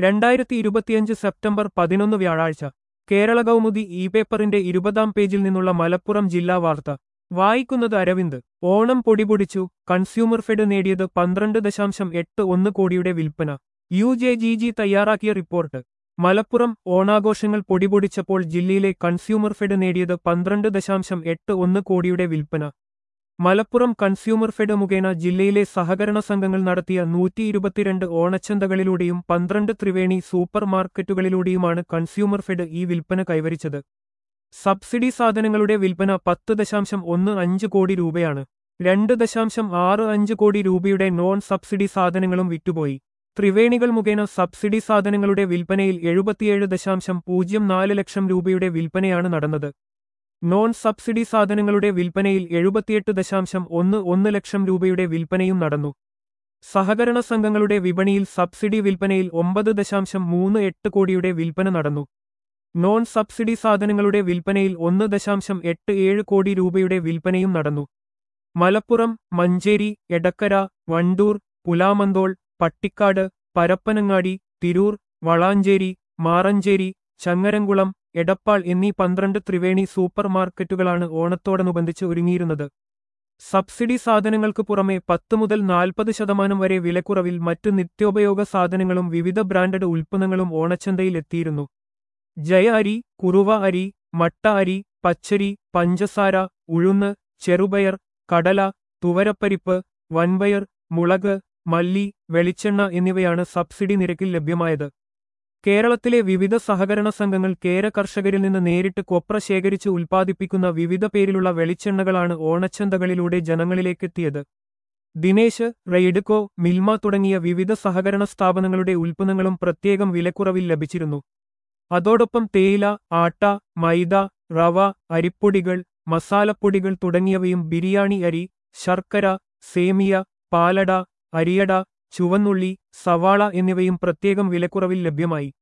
രണ്ടായിരത്തി ഇരുപത്തിയഞ്ച് സെപ്റ്റംബർ പതിനൊന്ന് വ്യാഴാഴ്ച കേരള കൗമുദി ഇ പേപ്പറിന്റെ ഇരുപതാം പേജിൽ നിന്നുള്ള മലപ്പുറം ജില്ലാ വാർത്ത വായിക്കുന്നത് അരവിന്ദ് ഓണം പൊടിപൊടിച്ചു കൺസ്യൂമർ ഫെഡ് നേടിയത് പന്ത്രണ്ട് ദശാംശം എട്ട് ഒന്ന് കോടിയുടെ വിൽപ്പന യു ജെ ജി ജി തയ്യാറാക്കിയ റിപ്പോർട്ട് മലപ്പുറം ഓണാഘോഷങ്ങൾ പൊടിപൊടിച്ചപ്പോൾ ജില്ലയിലെ കൺസ്യൂമർ ഫെഡ് നേടിയത് പന്ത്രണ്ട് ദശാംശം എട്ട് ഒന്ന് കോടിയുടെ വിൽപ്പന മലപ്പുറം കൺസ്യൂമർ ഫെഡ് മുഖേന ജില്ലയിലെ സഹകരണ സംഘങ്ങൾ നടത്തിയ നൂറ്റി ഇരുപത്തിരണ്ട് ഓണച്ചന്തകളിലൂടെയും പന്ത്രണ്ട് ത്രിവേണി സൂപ്പർ മാർക്കറ്റുകളിലൂടെയുമാണ് കൺസ്യൂമർ ഫെഡ് ഈ വിൽപ്പന കൈവരിച്ചത് സബ്സിഡി സാധനങ്ങളുടെ വിൽപ്പന പത്ത് ദശാംശം ഒന്ന് അഞ്ച് കോടി രൂപയാണ് രണ്ട് ദശാംശം ആറ് അഞ്ച് കോടി രൂപയുടെ നോൺ സബ്സിഡി സാധനങ്ങളും വിറ്റുപോയി ത്രിവേണികൾ മുഖേന സബ്സിഡി സാധനങ്ങളുടെ വിൽപ്പനയിൽ എഴുപത്തിയേഴ് ദശാംശം പൂജ്യം നാല് ലക്ഷം രൂപയുടെ വിൽപ്പനയാണ് നടന്നത് നോൺ സബ്സിഡി സാധനങ്ങളുടെ വിൽപ്പനയിൽ എഴുപത്തിയെട്ട് ദശാംശം ഒന്ന് ഒന്ന് ലക്ഷം രൂപയുടെ വിൽപ്പനയും നടന്നു സഹകരണ സംഘങ്ങളുടെ വിപണിയിൽ സബ്സിഡി വിൽപ്പനയിൽ ഒമ്പത് ദശാംശം മൂന്ന് എട്ട് കോടിയുടെ വിൽപ്പന നടന്നു നോൺ സബ്സിഡി സാധനങ്ങളുടെ വിൽപ്പനയിൽ ഒന്ന് ദശാംശം എട്ട് ഏഴ് കോടി രൂപയുടെ വിൽപ്പനയും നടന്നു മലപ്പുറം മഞ്ചേരി എടക്കര വണ്ടൂർ പുലാമന്തോൾ പട്ടിക്കാട് പരപ്പനങ്ങാടി തിരൂർ വളാഞ്ചേരി മാറഞ്ചേരി ചങ്ങരംകുളം എടപ്പാൾ എന്നീ പന്ത്രണ്ട് ത്രിവേണി സൂപ്പർ മാർക്കറ്റുകളാണ് ഓണത്തോടനുബന്ധിച്ച് ഒരുങ്ങിയിരുന്നത് സബ്സിഡി സാധനങ്ങൾക്ക് പുറമെ പത്ത് മുതൽ നാൽപ്പത് ശതമാനം വരെ വിലക്കുറവിൽ മറ്റ് നിത്യോപയോഗ സാധനങ്ങളും വിവിധ ബ്രാൻഡഡ് ഉൽപ്പന്നങ്ങളും ഓണച്ചന്തയിൽ എത്തിയിരുന്നു ജയ അരി കുറുവ അരി മട്ട അരി പച്ചരി പഞ്ചസാര ഉഴുന്ന് ചെറുപയർ കടല തുവരപ്പരിപ്പ് വൻപയർ മുളക് മല്ലി വെളിച്ചെണ്ണ എന്നിവയാണ് സബ്സിഡി നിരക്കിൽ ലഭ്യമായത് കേരളത്തിലെ വിവിധ സഹകരണ സംഘങ്ങൾ കേര കർഷകരിൽ നിന്ന് നേരിട്ട് കൊപ്ര ശേഖരിച്ച് ഉൽപ്പാദിപ്പിക്കുന്ന വിവിധ പേരിലുള്ള വെളിച്ചെണ്ണകളാണ് ഓണച്ചന്തകളിലൂടെ ജനങ്ങളിലേക്കെത്തിയത് ദിനേശ് റെയ്ഡ്കോ മിൽമ തുടങ്ങിയ വിവിധ സഹകരണ സ്ഥാപനങ്ങളുടെ ഉൽപ്പന്നങ്ങളും പ്രത്യേകം വിലക്കുറവിൽ ലഭിച്ചിരുന്നു അതോടൊപ്പം തേയില ആട്ട മൈദ റവ അരിപ്പൊടികൾ മസാലപ്പൊടികൾ തുടങ്ങിയവയും ബിരിയാണി അരി ശർക്കര സേമിയ പാലട അരിയട ചുവന്നുള്ളി സവാള എന്നിവയും പ്രത്യേകം വിലക്കുറവിൽ ലഭ്യമായി